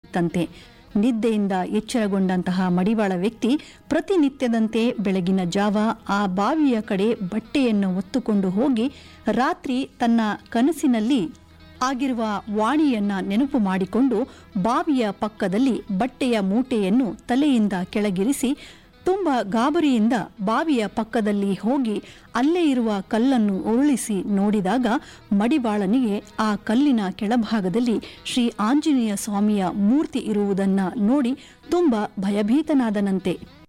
ಇತ್ತಂತೆ ನಿದ್ದೆಯಿಂದ ಎಚ್ಚರಗೊಂಡಂತಹ ಮಡಿವಾಳ ವ್ಯಕ್ತಿ ಪ್ರತಿನಿತ್ಯದಂತೆ ಬೆಳಗಿನ ಜಾವ ಆ ಬಾವಿಯ ಕಡೆ ಬಟ್ಟೆಯನ್ನು ಹೊತ್ತುಕೊಂಡು ಹೋಗಿ ರಾತ್ರಿ ತನ್ನ ಕನಸಿನಲ್ಲಿ ಆಗಿರುವ ವಾಣಿಯನ್ನ ನೆನಪು ಮಾಡಿಕೊಂಡು ಬಾವಿಯ ಪಕ್ಕದಲ್ಲಿ ಬಟ್ಟೆಯ ಮೂಟೆಯನ್ನು ತಲೆಯಿಂದ ಕೆಳಗಿರಿಸಿ ತುಂಬ ಗಾಬರಿಯಿಂದ ಬಾವಿಯ ಪಕ್ಕದಲ್ಲಿ ಹೋಗಿ ಅಲ್ಲೇ ಇರುವ ಕಲ್ಲನ್ನು ಉರುಳಿಸಿ ನೋಡಿದಾಗ ಮಡಿವಾಳನಿಗೆ ಆ ಕಲ್ಲಿನ ಕೆಳಭಾಗದಲ್ಲಿ ಶ್ರೀ ಆಂಜನೇಯ ಸ್ವಾಮಿಯ ಮೂರ್ತಿ ಇರುವುದನ್ನ ನೋಡಿ ತುಂಬ ಭಯಭೀತನಾದನಂತೆ